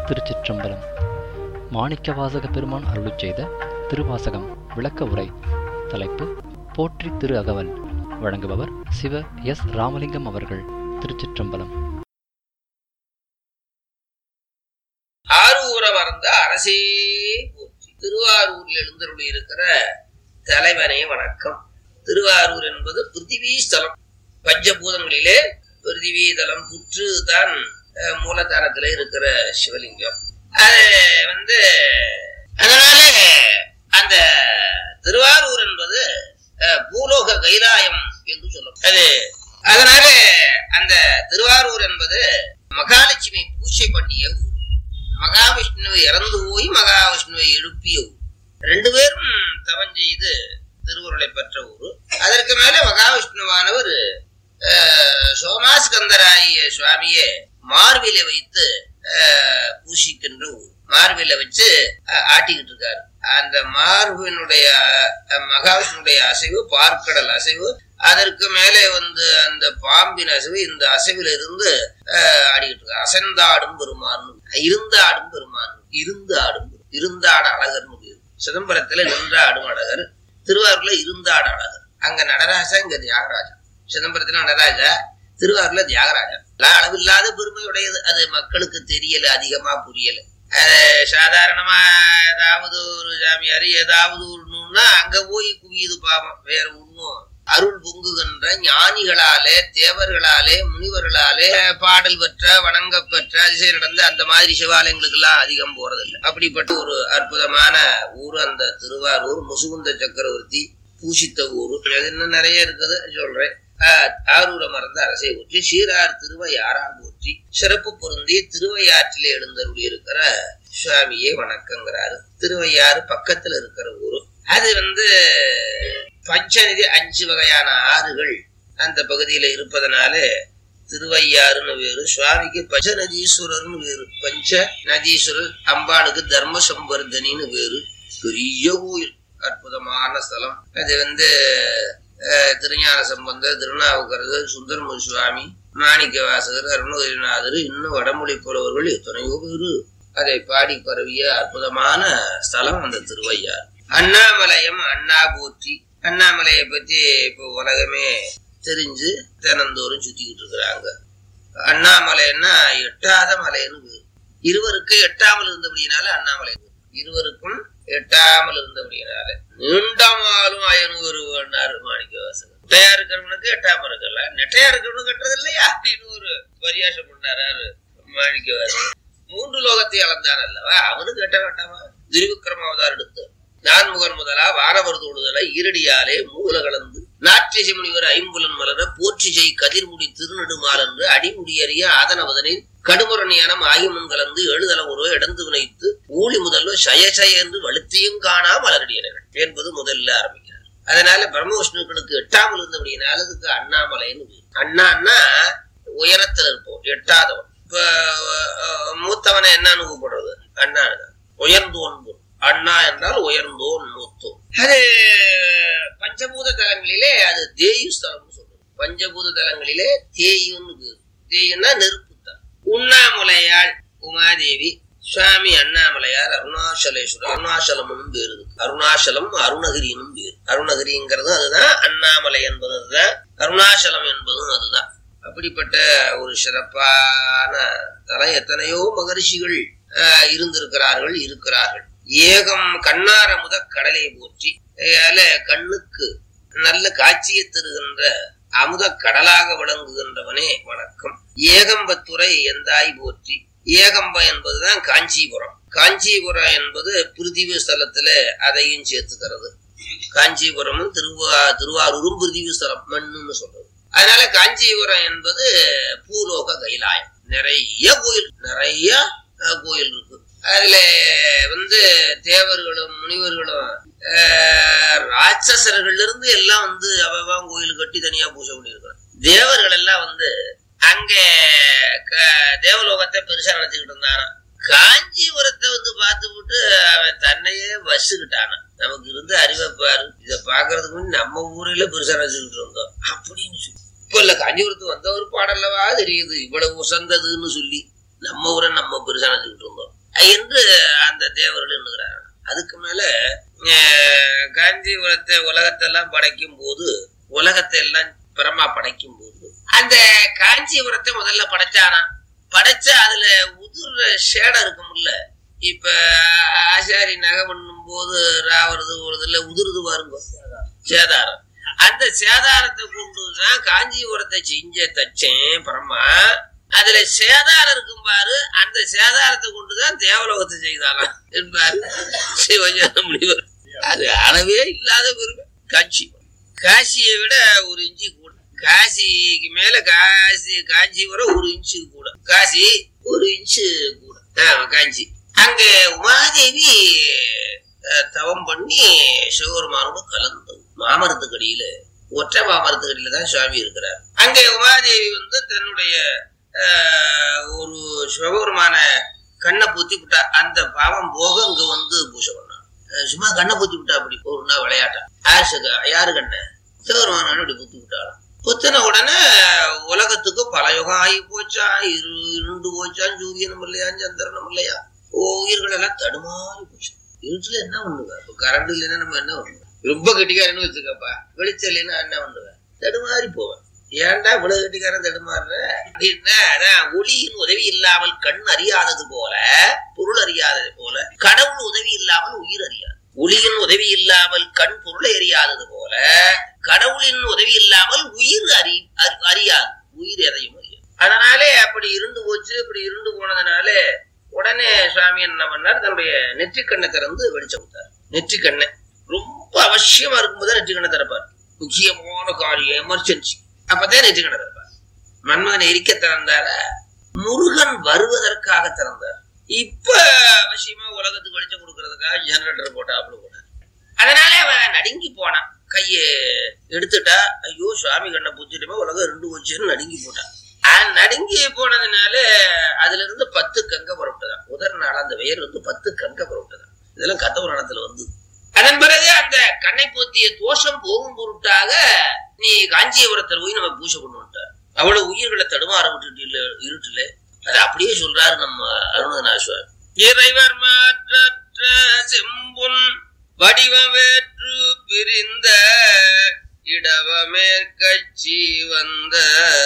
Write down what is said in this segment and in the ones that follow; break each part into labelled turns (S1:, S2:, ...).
S1: திருச்சிற்றம்பலம் மாணிக்கவாசக பெருமான் அருளிச் செய்த திருவாசகம் விளக்க உரை தலைப்பு போற்றி திரு அகவல் வழங்குபவர் சிவ எஸ் ராமலிங்கம் அவர்கள் திருச்சிற்றம்பலம்
S2: ஆரூர மறந்த அரசே போற்றி திருவாரூரில் எழுந்தருளி இருக்கிற தலைவனே வணக்கம் திருவாரூர் என்பது பிருத்திவி ஸ்தலம் பஞ்சபூதங்களிலே பிருத்திவி தலம் புற்று தான் அஹ், மூலதானத்திலே இருக்கிற சிவலிங்கம் அது வந்து அதனால அந்த திருவாரூர் என்பது அஹ், பூலோக கைலாயம் என்று சொல்லும் அது அதனால அந்த திருவாரூர் என்பது மகாலட்சுமி பூஜை பண்ணிய ஊர் மகாவிஷ்ணுவை இறந்து போய் மகாவிஷ்ணுவை எழுப்பிய ஊர் ரெண்டு பேரும் தவம் செய்து திருவுருளை பெற்ற ஊர் அதற்கு மேல மகாவிஷ்ணுவானவர் அஹ், சோமாஸ்கந்தராய சுவாமியை மார்பிலை வைத்து அஹ், பூசிக்கின்ற ஊர் மார்பில வச்சு அஹ், ஆட்டிக்கிட்டு இருக்காரு அந்த மார்பினுடைய அஹ், மகாவிஷ்ணுடைய அசைவு பார்க்கடல் அசைவு அதற்கு மேலே வந்து அந்த பாம்பின் அசைவு இந்த அசைவில இருந்து அஹ், ஆடிக்கிட்டு இருக்காரு அசைந்தாடும் பெருமான் இருந்தாடும் பெருமான் இருந்து ஆடும் பெரு- இருந்தாட அழகர்னு பேரு சிதம்பரத்துல நின்றாடும் அழகர் திருவாரூர்ல இருந்தாட அழகர் அங்க நடராஜா இங்க தியாகராஜா சிதம்பரத்துல நடராஜா திருவாரூர்ல தியாகராஜா எல்லாம் அளவில்லாத பெருமையுடையது அது மக்களுக்கு தெரியல அதிகமா புரியல அது சாதாரணமா ஏதாவது ஒரு சாமியார் ஏதாவது ஒரு நூல்னா அங்க போய் குவியுது பாவம் வேற ஒண்ணும் அருள் பொங்குகின்ற ஞானிகளாலே தேவர்களாலே முனிவர்களாலே பாடல் பெற்ற வணங்க பெற்ற அதிசயம் நடந்த அந்த மாதிரி சிவாலயங்களுக்கு எல்லாம் அதிகம் போறதில்லை அப்படிப்பட்ட ஒரு அற்புதமான ஊர் அந்த திருவாரூர் முசுகுந்த சக்கரவர்த்தி பூசித்த ஊர் அது இன்னும் நிறைய இருக்குது சொல்றேன் ஆஹ், ஆரூர மறந்த அரசை ஊற்றி சீரார் திருவையாரா போற்றி சிறப்பு பொருந்திய திருவையாற்றிலே எழுந்தருளி இருக்கிற சுவாமியே வணக்கங்கிறாரு திருவையாறு பக்கத்துல இருக்கிற ஊரு அது வந்து பஞ்சநிதி அஞ்சு வகையான ஆறுகள் அந்த பகுதியில இருப்பதனால திருவையாறுன்னு வேறு சுவாமிக்கு பஞ்சநதீஸ்வரர்னு வேறு பஞ்ச நதீஸ்வரர் அம்பாளுக்கு தர்ம சம்பர்தனின்னு வேறு பெரிய கோயில் அற்புதமான ஸ்தலம் அது வந்து அஹ், திருஞான சம்பந்தர் திருநாவுக்கரசர் சுந்தரமு சுவாமி மாணிக்க வாசகர் அருணகிரிநாதர் இன்னும் வடமொழி புலவர்கள் எத்தனையோ பேரு அதை பாடி பரவிய அற்புதமான ஸ்தலம் அந்த திருவையார் அண்ணாமலையம் அண்ணா போற்றி அண்ணாமலையை பத்தி இப்போ உலகமே தெரிஞ்சு தினந்தோறும் சுத்திக்கிட்டு இருக்கிறாங்க அண்ணாமலைன்னா எட்டாத மலைன்னு பேரு. இருவருக்கு எட்டாமல் இருந்தபடியினால அண்ணாமலை இருவருக்கும் எட்டாமல் இருந்தபடியினால நீண்டமாலும் அயனூர் வேணாரு மாணிக்க வாசகர் நெட்டையா இருக்கிறவனுக்கு எட்டாம இருக்கல நெட்டையா இருக்கிறவனுக்கு கட்டுறது இல்லையா அப்படின்னு ஒரு பரியாசம் பண்ணாரு மாணிக்க வாசகர் மூன்று லோகத்தை அளந்தான் அல்லவா அவனுக்கு கட்ட வேண்டாமா திருவிக்ரம அவதார் எடுத்து நான்முகன் முதலா வானவர் தொழுதல ஈரடியாலே மூல கலந்து நாட்டிய முனிவர் ஐம்புலன் மலர போற்றி செய் கதிர்முடி திருநெடுமால் என்று அடிமுடியறிய ஆதனவதனில் கடுமுரணியானம் ஆயுமன் கலந்து எழுதல உருவ இடந்து வினைத்து ஊழி முதல்வர் சய சய என்று வலுத்தியும் காணா மலரடியினர்கள் என்பது முதல்ல ஆரம்பிக்கிறார் அதனால பிரம்மவிஷ்ணுக்களுக்கு எட்டாமல் இருந்தபடியினால அதுக்கு அண்ணாமலைன்னு பேரு. அண்ணான்னா உயரத்துல இருப்போம் எட்டாதவன் இப்ப அஹ், மூத்தவனை என்னன்னு கூப்பிடுறது அண்ணான்னு உயர்ந்தோன் பொருள். அண்ணா என்றால் உயர்ந்தோன் மூத்தோன் அது பஞ்சபூத தலங்களிலே அது தேயு ஸ்தலம்னு சொல்றது பஞ்சபூத தலங்களிலே தேயுன்னு பேரு தேயுன்னா நெருப்பு தான் உண்ணாமுலையாள் உமாதேவி சுவாமி அண்ணாமலையார் அருணாச்சலேஸ்வரர் அருணாச்சலமும் பேரு இருக்கு. அருணாச்சலம் அருணகிரினும் பேரு அருணகிரிங்கிறது அதுதான் அண்ணாமலை என்பது அதுதான் அருணாச்சலம் என்பதும் அதுதான் அப்படிப்பட்ட ஒரு சிறப்பான தலம் எத்தனையோ மகரிஷிகள் ஆஹ், இருந்திருக்கிறார்கள் இருக்கிறார்கள் ஏகம் கண்ணார முத கடலை போற்றி அதனால கண்ணுக்கு நல்ல காட்சியை தருகின்ற அமுத கடலாக விளங்குகின்றவனே வணக்கம் ஏகம்பத்துறை எந்தாய் போற்றி ஏகம்ப என்பதுதான் காஞ்சிபுரம் காஞ்சிபுரம் என்பது பிருத்திவி ஸ்தலத்துல அதையும் சேர்த்துக்கிறது காஞ்சிபுரமும் திருவா திருவாரூரும் பிருத்திவி ஸ்தலம் மண்ணுன்னு சொல்றது அதனால காஞ்சிபுரம் என்பது பூலோக கைலாயம் நிறைய கோயில் நிறைய அஹ், கோயில் இருக்கு அதுல வந்து தேவர்களும் முனிவர்களும் அஹ், ராட்சசர்கள்ல இருந்து எல்லாம் வந்து அவன் கோயில் கட்டி தனியா பூஜை பண்ணியிருக்கிறான் தேவர்கள் எல்லாம் வந்து அங்க க- தேவலோகத்தை பெருசா நினைச்சுக்கிட்டு இருந்தானா காஞ்சிபுரத்தை வந்து பார்த்து விட்டு அவன் தன்னையே வசுக்கிட்டானா நமக்கு இருந்த அறிவை பாரு இதை பாக்குறதுக்கு முன்னாடி நம்ம ஊரில பெருசா நினைச்சுக்கிட்டு இருந்தோம் அப்படின்னு சொல்லி இப்ப இல்ல காஞ்சிபுரத்துக்கு வந்த ஒரு பாடல்லவா தெரியுது இவ்வளவு உசந்ததுன்னு சொல்லி நம்ம ஊரை நம்ம பெருசா நினைச்சுக்கிட்டு இருந்தோம் என்று அந்த தேவர்கள் எண்ணுகிறார் அதுக்கு மேல அஹ், காஞ்சிபுரத்தை உலகத்தெல்லாம் படைக்கும் போது உலகத்தை எல்லாம் பிரமா படைக்கும் போது அந்த காஞ்சிபுரத்தை முதல்ல படைச்சானா படைச்சா அதுல உதிர்ற சேடம் இருக்கும்ல இப்ப ஆசாரி நகை பண்ணும் போது ராவறது போறதுல உதிருது பாருங்க சேதாரம் அந்த சேதாரத்தை கொண்டுதான் காஞ்சிபுரத்தை செஞ்ச தச்சேன் பரமா அதுல சேதாரம் இருக்கும் பாரு அந்த சேதாரத்தை கொண்டுதான் தேவலோகத்தை செய்தாராம் என்பார் சிவஞான முனிவர் அது அளவே இல்லாத பெருமை காட்சி காசியை விட ஒரு இன்ச்சு கூட காசிக்கு மேல காசி காஞ்சிபுரம் ஒரு இன்ச்சு கூட காசி ஒரு இன்ச்சு கூட ஆமா, காஞ்சி அங்க உமாதேவி அஹ், தவம் பண்ணி சிவபெருமானோடு கலந்து மாமரத்துக்கடியில ஒற்றை மாமரத்துக்கடியில தான் சுவாமி இருக்கிறார் அங்கே உமாதேவி வந்து தன்னுடைய அஹ், ஒரு சிவபெருமான கண்ணை பூத்தி விட்டா அந்த பாவம் போக இங்க வந்து பூஜை பண்ணான் அஹ், சும்மா கண்ணை பூத்தி விட்டா அப்படி ஒரு நாள் விளையாட்டா யாரு யாரு கண்ணை சிவபெருமான அப்படி பூத்தி விட்டாளாம் புத்தின உடனே உலகத்துக்கு பல யுகம் ஆகி போச்சா இரு இருண்டு போச்சா சூரியனும் இல்லையா சந்திரனும் இல்லையா ஓ, உயிர்கள் எல்லாம் தடுமாறி போச்சு இருட்டுல என்ன பண்ணுவ இப்ப கரண்ட் இல்லைன்னா நம்ம என்ன பண்ணுவோம் ரொம்ப கெட்டிக்காரன்னு வச்சுக்கப்பா வெளிச்சம் இல்லைன்னா என்ன பண்ணுவேன் தடுமாறி போவேன் ஏன்டா இவ்வளவு கெட்டிக்காரன் தடுமாறுற அப்படின்னா அதான் ஒளியின் உதவி இல்லாமல் கண் அறியாதது போல பொருள் அறியாதது போல கடவுள் உதவி இல்லாமல் உயிர் அறியாது ஒளியின் உதவி இல்லாமல் கண் பொருளை அறியாதது போல கடவுளின் உதவி இல்லாமல் உயிர் அறி அறி- அறியாது உயிர் எதையும் அறியாது அதனாலே அப்படி இருந்து போச்சு இப்படி இருந்து போனதுனாலே உடனே சுவாமி என்ன பண்ணார் தன்னுடைய நெற்றிக்கண்ணை திறந்து வெளிச்சம் கொடுத்தார் நெற்றிக்கண்ணை ரொம்ப அவசியமா இருக்கும்போது நெற்றிக்கண்ணை திறப்பார் முக்கியமான காரியம் எமர்ஜென்சி அப்பதான் நெற்றிக்கண்ணை திறப்பார் மன்மதனை எரிக்க திறந்தார முருகன் வருவதற்காக திறந்தார் இப்ப அவசியமா உலகத்துக்கு வெளிச்சம் கொடுக்கறதுக்காக ஜெனரேட்டர் போட்டா அப்படி போட்டார் அதனால அவன் நடுங்கி போனான் கைய எடுத்துட்டா ஐயோ சுவாமி கண்ணை பூச்சிட்டுமே உலகம் ரெண்டு போச்சுன்னு நடுங்கி போட்டான் அவன் நடுங்கி போனதுனால அதுல இருந்து பத்து கங்க புறப்பட்டதான் முதல் நாள் அந்த வெயர் வந்து பத்து கங்க புறப்பட்டதான் இதெல்லாம் கத்த புராணத்துல வந்து அதன் பிறகு அந்த கண்ணை போத்திய தோஷம் போகும் பொருட்டாக நீ காஞ்சிபுரத்தில் போய் நம்ம பூஜை கொண்டு வந்துட்டார் அவ்வளவு உயிர்களை தடுமாற விட்டுட்டு இருட்டுல அது அப்படியே சொல்றாரு நம்ம அருணநாசுவர் இறைவர் மாற்றற்ற செம்புன் வடிவவேற்று பிரிந்த இடவமேற்கட்சி வந்த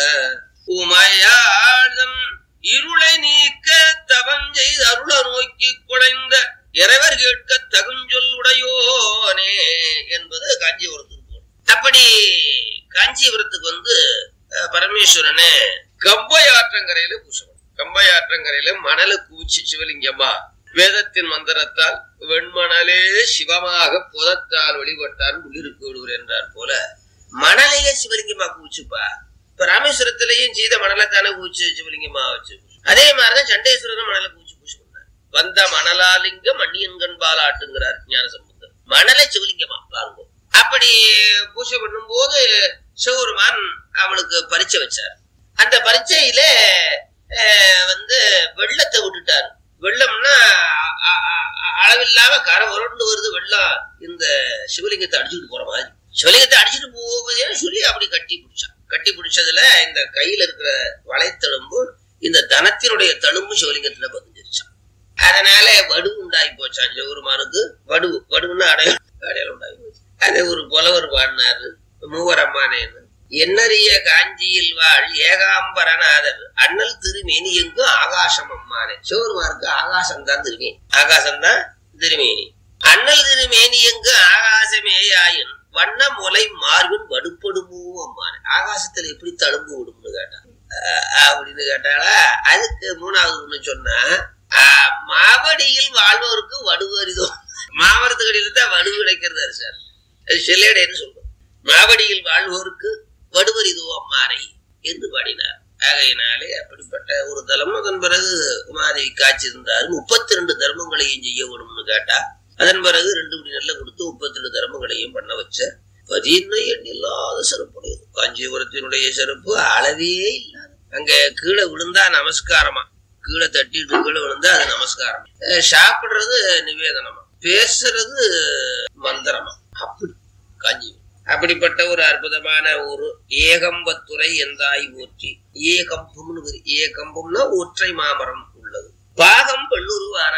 S2: உமையாதம் இருளை நீக்க தவம் செய்து அருள நோக்கி குழைந்த இறைவர் கேட்க தகுஞ்சொல் உடையோனே என்பது காஞ்சிபுரத்துக்கு போகணும் அப்படி காஞ்சிபுரத்துக்கு வந்து அஹ், பரமேஸ்வரனை கம்பை ஆற்றங்கரையில பூசணும் கம்பை ஆற்றங்கரையில மணலை கூச்சி சிவலிங்கம்மா வேதத்தின் மந்திரத்தால் வெண்மணலே சிவமாக புதத்தால் வழிபட்டார் உள்ளிருக்கு விடுவர் என்றார் போல மணலையே சிவலிங்கமா கூச்சுப்பா இப்ப ராமேஸ்வரத்திலையும் சீத மணலைத்தானே கூச்சு சிவலிங்கமா வச்சு அதே மாதிரிதான் சண்டேஸ்வரரும் மணலை கூச்சு பூசி பண்ணார் வந்த மணலாலிங்க மண்ணியன்கண் பாலாட்டுங்கிறார் ஞான சம்பந்தர் மணலை சிவலிங்கமா பாருங்க அப்படி பூஜை பண்ணும்போது சிவபெருமான் அவளுக்கு பரீட்சை வச்சார் அந்த பரீட்சையில அஹ், வந்து வெள்ளத்தை விட்டுட்டாரு வெள்ளம்னா அ- அ- அ- அளவில்லாம கரை உருண்டு வருது வெள்ளம் இந்த சிவலிங்கத்தை அடிச்சுட்டு போற மாதிரி சிவலிங்கத்தை அடிச்சுட்டு போவதேன்னு சொல்லி அப்படி கட்டி பிடிச்சான் கட்டி பிடிச்சதுல இந்த கையில இருக்கிற வளைத்தழும்பு இந்த தனத்தினுடைய தழும்பு சிவலிங்கத்துல பதிஞ்சிருச்சான் அதனால வடு உண்டாகி போச்சான் சிவபெருமானுக்கு வடு வடுன்னா அடையாளம் அடையாளம் உண்டாகி போச்சு அதை ஒரு புலவர் பாடினாரு மூவர் அம்மானேன்னு என்னறிய காஞ்சியில் வாழ் ஏகாம்பரநாதர் அண்ணல் திருமேனி எங்கும் ஆகாசம் அம்மானே சிவபெருமானுக்கு ஆகாசம் தான் திருமேனி ஆகாசம் தான் திருமேனி அண்ணல் திருமேனி எங்கு ஆகாசமேயாயின் வண்ண முலை மார்பின் வடுப்படுமோ அம்மானே ஆகாசத்துல எப்படி தழும்பு விடும்னு கேட்டான் அஹ் அப்படின்னு கேட்டாளா அதுக்கு மூணாவது ஒண்ணு சொன்னா ஆஹ் மாவடியில் வாழ்வோருக்கு வடுவரிதோ மாவரத்துக்கடியில தான் வடு கிடைக்கிறது சார் அது செல்லேடைன்னு சொல்றோம் மாவடியில் வாழ்வோருக்கு வடுவரிதோ அம்மானை என்று பாடினார் ஆகையினாலே அப்படிப்பட்ட ஒரு தலம் அதன் பிறகு உமாதேவி காட்சி இருந்தார் முப்பத்தி ரெண்டு தர்மங்களையும் செய்ய வேணும்னு கேட்டா அதன் பிறகு ரெண்டு மணி நெல்லை கொடுத்து முப்பத்தி ரெண்டு தர்மங்களையும் பண்ண வச்ச பதினு எண்ணில்லாத சிறப்புடையது காஞ்சிபுரத்தினுடைய சிறப்பு அளவே இல்லாத அங்க கீழே விழுந்தா நமஸ்காரமா கீழே தட்டிட்டு கீழே விழுந்தா அது நமஸ்காரம் அஹ் சாப்பிடுறது நிவேதனமா பேசுறது மந்திரமா அப்படி காஞ்சிபுரம் அப்படிப்பட்ட ஒரு அற்புதமான ஒரு ஏகம்பத்துறை எந்தாய் ஊற்றி ஏகம்பம்னு பேரு. ஏகம்பம்னா ஒற்றை மாமரம் உள்ளது பாகம் பெண்ணுருவானாய்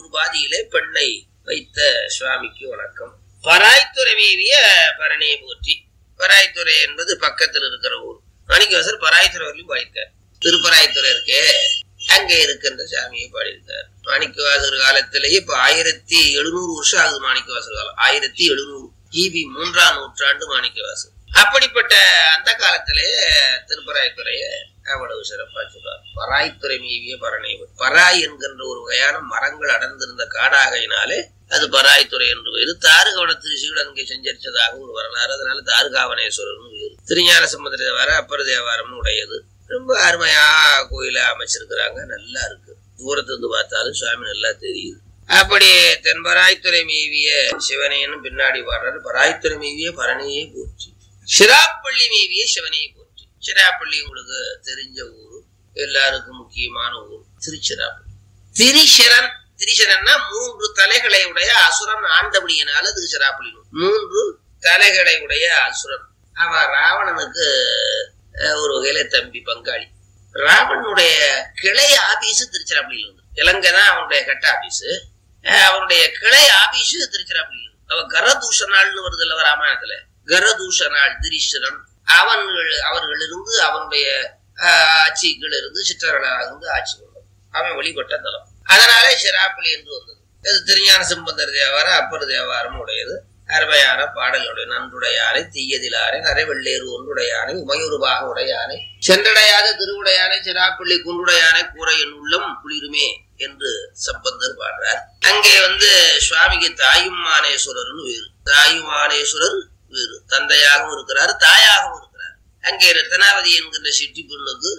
S2: பாதியிலே பெண்ணை வைத்த சுவாமிக்கு வணக்கம் பராய்த்துறை மேவிய பரணே போற்றி பராய்த்துறை என்பது பக்கத்தில் இருக்கிற ஊர் மாணிக்கவாசர் பராய்த்துறை வரலையும் பாடியிருக்கார் திருப்பராய்த்துறை இருக்கே அங்கே இருக்கின்ற சாமியை பாடியிருக்கார் மாணிக்கவாசர் காலத்திலேயே இப்ப ஆயிரத்தி எழுநூறு வருஷம் ஆகுது மாணிக்கவாசர் காலம் ஆயிரத்தி எழுநூறு கிபி மூன்றாம் நூற்றாண்டு மாணிக்கவாசர் அப்படிப்பட்ட அந்த காலத்திலே திருப்பராய்த்துறைய அவ்வளவு சிறப்பா சொல்றார் பராய்த்துறை மீவிய பரணை பராய் என்கின்ற ஒரு வகையான மரங்கள் அடர்ந்திருந்த காடாகையினாலே அது பராய்த்துறை என்று வேறு தாருகவன திருச்சியுடன் அங்கே செஞ்சரிச்சதாக ஒரு வரலாறு அதனால தாருகாவனேஸ்வரர்னு வேறு திருஞான சம்பந்த தேவாரம் அப்பர் தேவாரம்னு உடையது ரொம்ப அருமையா கோயில அமைச்சிருக்கிறாங்க நல்லா இருக்கு தூரத்துல இருந்து பார்த்தாலும் சுவாமி நல்லா தெரியுது அப்படி தென் பராய்த்துறை மேவிய சிவனையன்னு பின்னாடி பாடுறாரு பராய்த்துறை மேவிய பரணியே போற்றி சிராப்பள்ளி மேவிய சிவனையை போற்றி சிராப்பள்ளி உங்களுக்கு தெரிஞ்ச ஊர் எல்லாருக்கும் முக்கியமான ஊர் திருச்சிராப்பள்ளி திரிசரன் திரிசரன்னா மூன்று தலைகளை உடைய அசுரன் ஆண்டபடியினால அதுக்கு சிராப்பள்ளி நூல். மூன்று தலைகளை உடைய அசுரன் அவன் ராவணனுக்கு அஹ், ஒரு வகையில தம்பி பங்காளி ராவணனுடைய கிளை ஆபீஸ் திருச்சிராப்பள்ளியில் இருந்து இலங்கை தான் அவனுடைய கட்ட ஆபீஸ் அவனுடைய கிளை ஆபீஸ் திருச்சிராப்பள்ளியில் இருந்து அவ கரதூஷனாள்னு வருது இல்ல ராமாயணத்துல கரதூஷனாள் திரிசரன் அவன்கள் அவர்களிருந்து அவனுடைய ஆஹ், ஆட்சிகள் இருந்து சிற்றர்களாக இருந்து ஆட்சி கொண்டது அவன் வழிபட்ட தலம் அதனாலே சிராப்பள்ளி என்று வந்தது இது திருஞான சம்பந்தர் தேவாரம் அப்பர் தேவாரம் உடையது அருமையான பாடலுடைய நன்றுடையானை தீயதிலாரை நரைவெள்ளேறு ஒன்றுடையானை உமையொருபாக உடையானை சென்றடையாத திருவுடையானை சிராப்பள்ளி குன்றுடையானை கூரையின் உள்ளம் குளிருமே என்று சம்பந்தர் பாடுறார் அங்கே வந்து சுவாமிக்கு தாயும் மானேஸ்வரர்னு வேறு தாயும் மானேஸ்வரர் வேறு தந்தையாகவும் இருக்கிறார் தாயாகவும் இருக்கிறார் அங்கே ரத்னாவதி என்கின்ற சிட்டி பெண்ணுக்கு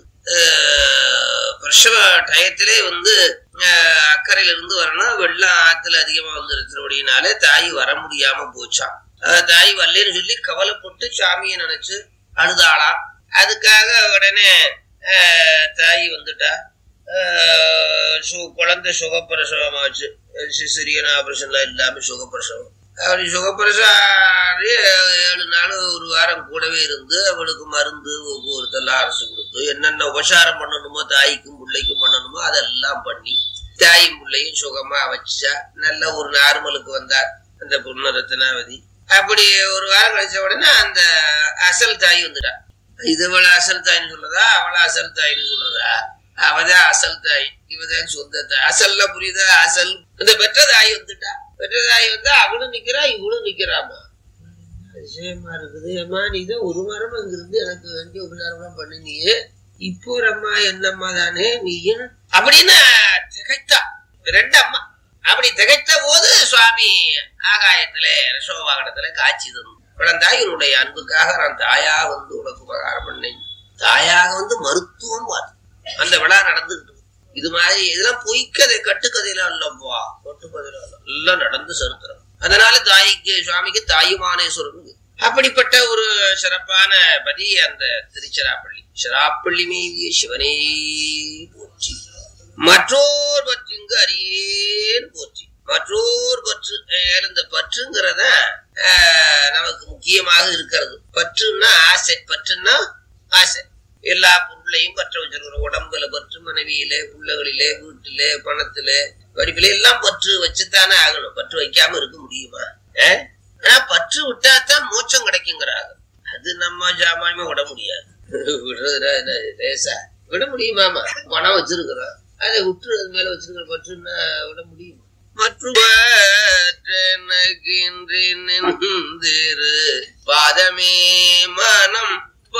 S2: ஆஹ், பிரசவ டயத்திலே வந்து ஆஹ், அக்கறையில இருந்து வரணும் வெள்ளம் ஆத்துல அதிகமா வந்துருக்கிறபடினாலே தாய் வர முடியாம போச்சாம் ஆஹ், தாய் வரலன்னு சொல்லி கவலைப்பட்டு சாமியை நினைச்சு அழுதாளாம் அதுக்காக உடனே ஆஹ், தாய் வந்துட்டா ஆஹ், சு- குழந்தை சுகப்பிரசவமாச்சு சிசிரியன் ஆபரேஷன்லாம் இல்லாம சுகப்பிரசவம் அப்படி சுகப்பிரசவம் ஆகி ஏழு நாள் ஒரு வாரம் கூடவே இருந்து அவளுக்கு மருந்து ஒவ்வொருத்தெல்லாம் அரசு கொடுத்து என்னென்ன உபசாரம் பண்ணணுமோ தாய்க்கும் பிள்ளைக்கும் பண்ணணுமோ அதெல்லாம் பண்ணி தாயும் பிள்ளையும் சுகமா வச்சா நல்ல ஒரு நார்மலுக்கு வந்தார் அந்த பொண்ணு ரத்னாவதி அப்படி ஒரு வாரம் கழிச்ச உடனே அந்த அசல் தாய் வந்துட்டா இது அவள அசல் தாய்ன்னு சொல்றதா அவள அசல் தாய்ன்னு சொல்றதா அவதான் அசல் தாய் இவதான் சொந்த தாய் அசல்ல புரியுதா அசல் இந்த பெற்ற தாய் வந்துட்டா பெற்ற தாய் வந்தா அவளும் நிக்கிறா இவளும் நிக்கிறாமா அதிசயமா இருக்குது அம்மா நீ தான் ஒரு வாரமா இங்க இருந்து எனக்கு வேண்டிய உபகாரம் பண்ணினியே இப்போ ஒரு அம்மா என்னம்மா தானே நீ ஏன் அப்படின்னு திகைத்தா ரெண்டு அம்மா அப்படி திகைத்த போது சுவாமி ஆகாயத்துல ரிஷோவாகனத்துல காட்சி தந்து குழந்தாய் உன்னுடைய அன்புக்காக நான் தாயா வந்து உனக்கு உபகாரம் பண்ணேன் தாயாக வந்து மருத்துவம் பார்த்து அந்த விழா நடந்துகிட்டு இருக்கு. இது மாதிரி இதெல்லாம் பொய்க்கதை கட்டுக்கதையெல்லாம் இல்லப்பா கட்டுக்கதையெல்லாம் இல்ல எல்லாம் நடந்து சரித்திரம் அதனால தாய்க்கு சுவாமிக்கு தாயுமானேஸ்வரன் அப்படிப்பட்ட ஒரு சிறப்பான பதி அந்த திருச்சிராப்பள்ளி சிராப்பள்ளி மீதிய சிவனே போற்றி மற்றோர் பற்றுங்கு அறியேன் போற்றி மற்றோர் பற்று அஹ் இந்த பற்றுங்கிறத அஹ், நமக்கு முக்கியமாக இருக்கிறது பற்றுன்னா ஆசை பற்றுன்னா ஆசை எல்லா பொருளையும் பற்ற வச்சிருக்கிறோம் உடம்புல பற்று மனைவியிலே பிள்ளைகளிலே வீட்டிலே பணத்திலே படிப்பிலே எல்லாம் பற்று வச்சுத்தானே ஆகணும் பற்று வைக்காம இருக்க முடியுமா அஹ்? ஆனா பற்று விட்டாதான் மோட்சம் கிடைக்குங்கிறாங்க அது நம்ம சாமானியமா விட முடியாது விடுறதுனா என்ன லேசா விட முடியுமாமா பணம் வச்சிருக்கிறோம் அதை விட்டு அது மேல வச்சிருக்கிற பற்றுன்னா விட முடியுமா மற்றும் நின்றிரு பாதமே மனம்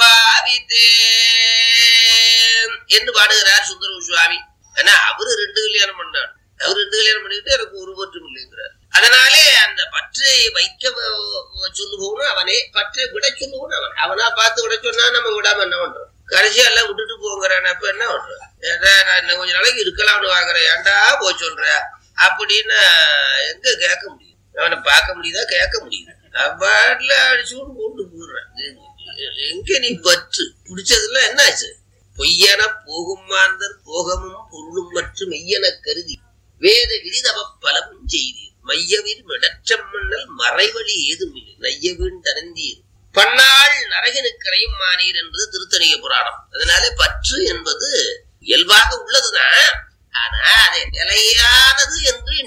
S2: பாவித்தேன் என்று பாடுகிறார் சுந்தர சுவாமி ஆனா அவரு ரெண்டு கல்யாணம் பண்ணார் அவர் ரெண்டு கல்யாணம் பண்ணிட்டு எனக்கு ஒரு பற்றும் இல்லைங்கிறார் அதனாலே அந்த பற்றை வைக்க வ- சொல்லுபவனும் அவனே பற்றை விட சொல்லுவனும் அவன் அவனா பார்த்து விட சொன்னா நம்ம விடாம என்ன பண்றோம் கடைசியா எல்லாம் விட்டுட்டு போங்கிறான் அப்ப என்ன பண்றோம் ஏன்டா நான் இன்னும் கொஞ்ச நாளைக்கு இருக்கலாம்னு வாங்குறேன் ஏன்டா போய் சொல்ற அப்படின்னு எங்க கேட்க முடியும் அவனை பார்க்க முடியுதா கேட்க முடியுது பாட்டில அடிச்சு கொண்டு கொண்டு போடுறேன் எங்க நீ பற்று பிடிச்சதுல என்னாச்சு பொய்யன போகும் மாந்தர் போகமும் பொருளும் மற்றும் மெய்யன கருதி வேத விரிதவ பலமும் செய்தீர் மையவின் மிடற்றம் மன்னல் மறைவழி ஏதும் இல்லை நையவின் தனந்தீர் பன்னாள் நரகனுக்கரையும் மானீர் என்பது திருத்தணிய புராணம் அதனால பற்று என்பது இயல்பாக உள்ளதுதான் ஆனா அதை நிலையானது என்று எண்ணிருக்க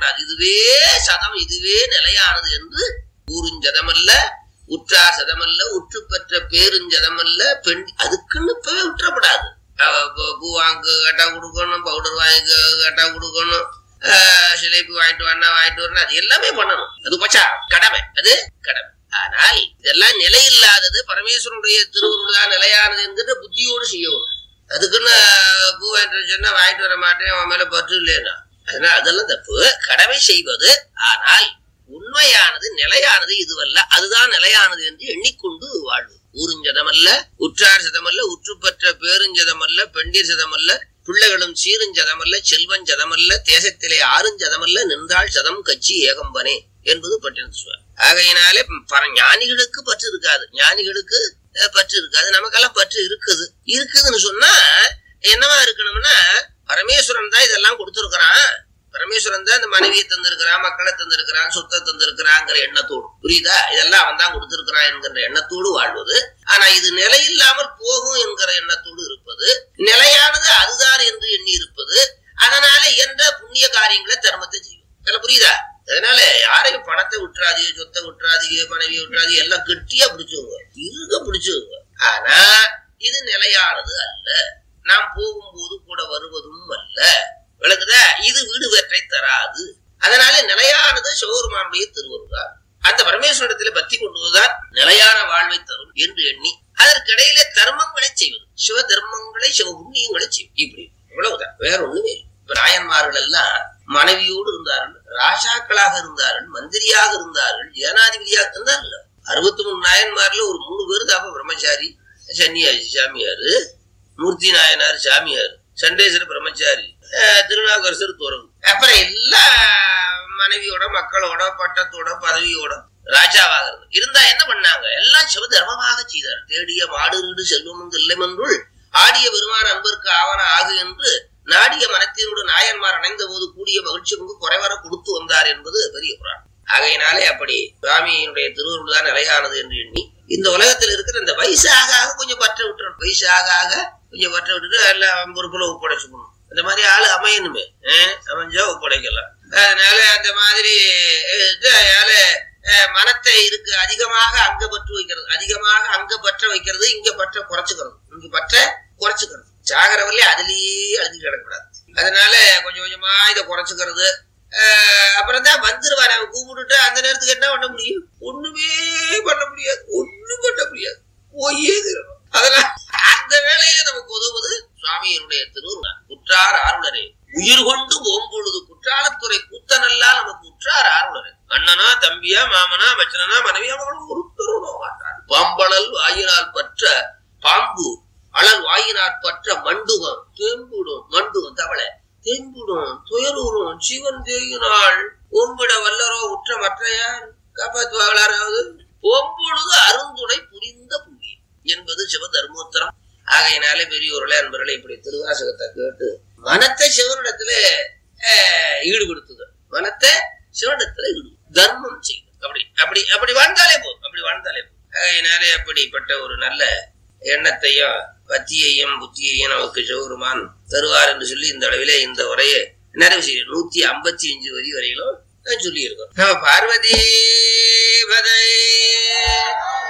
S2: மாற்றப்படாது இதுவே சதம் இதுவே நிலையானது என்று ஊருஞ்சதமல்ல உற்றார் சதமல்ல உற்று பெற்ற பேருஞ்சதமல்ல பெண் அதுக்குன்னு இப்பவே விட்டுறப்படாது அஹ் பூ- பூ வாங்க கேட்டா கொடுக்கணும் பவுடர் வாங்கி கேட்டா கொடுக்கணும் ஆஹ் சிலைப்பு வாங்கிட்டு வரணும் வாங்கிட்டு வரணும் அது எல்லாமே பண்ணணும் அது பச்சா கடமை அது கடமை ஆனால் இதெல்லாம் நிலை இல்லாதது பரமேஸ்வரனுடைய திருவுருள் தான் நிலையானது என்கிற புத்தியோடு செய்யணும் அதுக்குன்னு ஆஹ், பூ வாங்கிட்டு வர சொன்னா வாங்கிட்டு வர மாட்டேன் அவன் மேல பற்று இல்லையா அதனால அதெல்லாம் தப்பு கடமை செய்வது ஆனால் உண்மையானது நிலையானது இதுவல்ல அதுதான் நிலையானது என்று எண்ணிக்கொண்டு வாழ்வு ஊருஞ்சதமல்ல உற்றார் சதமல்ல உற்று பெற்ற பேருஞ்சதமல்ல பெண்டீர் சதமல்ல பிள்ளைகளும் சீருஞ்சதமல்ல செல்வஞ்சதமல்ல தேசத்திலே ஆறுஞ்சதமல்ல நின்றாள் சதம் கட்சி ஏகம்பனே என்பது பட்டினத்து சுவர் ஆகையினாலே பர ஞானிகளுக்கு பற்று இருக்காது ஞானிகளுக்கு அஹ், பற்று இருக்காது நமக்கெல்லாம் பற்று இருக்குது இருக்குதுன்னு சொன்னா என்னவா இருக்கணும்னா பரமேஸ்வரன் தான் இதெல்லாம் கொடுத்துருக்கிறான் பரமேஸ்வரன் தான் இந்த மனைவியை தந்திருக்கிறான் மக்களை தந்திருக்கிறான் சொத்தை தந்திருக்கிறாங்கிற எண்ணத்தோடு புரியுதா இதெல்லாம் அவன் தான் கொடுத்திருக்கிறான் என்கிற எண்ணத்தோடு வாழ்வது ஆனா இது நிலை இல்லாமல் போகும் என்கிற எண்ணத்தோடு இருப்பது நிலையானது அதுதான் என்று எண்ணி இருப்பது அதனால எந்த புண்ணிய காரியங்களை தர்மத்தை செய்யும் இதெல்லாம் புரியுதா அதனால யாரையும் பணத்தை விட்டுறாதீங்க சொத்தை விட்டுறாதீங்க மனைவியை விட்டுறாதீங்க எல்லாம் கெட்டியா பிடிச்சுங்க இருக பிடிச்சுங்க ஆனா இது நிலையானது அல்ல நாம் போகும்போது கூட வருவதும் அல்ல விளக்குதா இது வீடு வெற்றை தராது அதனால நிலையானது சிவபெருமானுடைய திருவருள்தான் அந்த பரமேஸ்வரத்துல பக்தி கொண்டுவதுதான் நிலையான வாழ்வை தரும் என்று எண்ணி அதற்கிடையிலே தர்மங்களை செய்வது சிவ தர்மங்களை சிவ புண்ணியங்களை செய்வது இப்படி இவ்வளவுதான் வேற ஒண்ணுமே இல்லை இப்ப நாயன்மார்கள் எல்லாம் மனைவியோடு இருந்தார்கள் ராஜாக்களாக இருந்தார்கள் மந்திரியாக இருந்தார்கள் ஏனாதிபதியாக இருந்தார்கள் அறுபத்தி மூணு நாயன்மார்ல ஒரு மூணு பேர் தான் பிரம்மச்சாரி சன்னியாசி சாமியாரு மூர்த்தி நாயனார் சாமியார் சண்டேஸ்வர பிரம்மச்சாரி அஹ் திருநாவுக்கரசர் துறவு அப்புறம் எல்லா மனைவியோட மக்களோட பட்டத்தோட பதவியோட ராஜாவாக இருந்து இருந்தா என்ன பண்ணாங்க எல்லாம் சிவ தர்மமாக செய்தார் தேடிய மாடு வீடு செல்வமும் இல்லமென்றுள் ஆடிய பெருமான் அன்பருக்கு ஆவன ஆகு என்று நாடிய மனத்தினோடு நாயன்மார் அணைந்த போது கூடிய மகிழ்ச்சி கொண்டு குறைவர கொடுத்து வந்தார் என்பது பெரிய புராணம் ஆகையினாலே அப்படி சுவாமியினுடைய திருவருள் தான் நிலையானது என்று எண்ணி இந்த உலகத்தில் இருக்கிற இந்த வயசாக ஆக கொஞ்சம் பற்ற விட்டுறணும் வயசாக ஆக கொஞ்சம் பற்ற விட்டுட்டு எல்லாம் பொறுப்புல ஒப்படைச்சுக்கணும் இந்த மாதிரி ஆளு அமையணுமே அஹ் அமைஞ்சா ஒப்படைக்கலாம் அதனால அந்த மாதிரி இது, அதனால அஹ், மனத்தை இருக்கு அதிகமாக அங்க பற்று வைக்கிறது அதிகமாக அங்க பற்ற வைக்கிறது இங்க பற்ற குறைச்சுக்கிறது இங்க பற்ற குறைச்சுக்கிறது சாகரவர்களே அதுலயே அழுதி கிடக்கூடாது அதனால கொஞ்சம் கொஞ்சமா இதை குறைச்சுக்கிறது அஹ், அப்புறம் தான் வந்துருவாரு அவன் கூப்பிட்டுட்டு அந்த நேரத்துக்கு என்ன பண்ண முடியும் ஒண்ணுமே பண்ண முடியாது ஒண்ணும் பண்ண முடியாது போயே தீரணும் அதனால அந்த வேலையில நமக்கு உதவுவது சுவாமியினுடைய திருவுருள் குற்றார் ஆருளரே உயிர் கொண்டு ஓம்பொழுது குற்றாலத்துறை கூத்தனல்லா நமக்கு உற்றார் ஆருளரே அண்ணனா தம்பியா மாமனா மச்சனா மனைவியா அவங்களும் ஒருத்தரும் மாட்டான் பாம்பளல் வாயினால் பற்ற பாம்பு அழல் வாயினாற் பற்ற மண்டுகம் தேம்புடும் மண்டுகம் தவளை தேம்புடும் துயரூரும் சிவன் தேயினாள் ஓம்பிட வல்லரோ உற்ற மற்றையார் காப்பாற்றுவார்களாராவது ஓம்பொழுது அருந்துணை புரிந்த புண்ணியம் என்பது சிவ தர்மோத்தரம் ஆகையினாலே பெரியோர்களே அன்பர்களே இப்படி திருவாசகத்தை கேட்டு மனத்தை சிவனிடத்துல அஹ், ஈடுபடுத்துது மனத்தை சிவனிடத்துல ஈடு தர்மம் செய்யும் அப்படி அப்படி அப்படி வாழ்ந்தாலே போதும் அப்படி வாழ்ந்தாலே போதும் ஆகையினாலே அப்படிப்பட்ட ஒரு நல்ல எண்ணத்தையும் பத்தியையும் புத்தியையும் நமக்கு சிவபெருமான் தருவார் என்று சொல்லி இந்த அளவிலே இந்த உரையை நிறைவு செய்யும் நூத்தி ஐம்பத்தி அஞ்சு வரி வரையிலும் நான் சொல்லியிருக்கோம் நம்ம பார்வதி பதை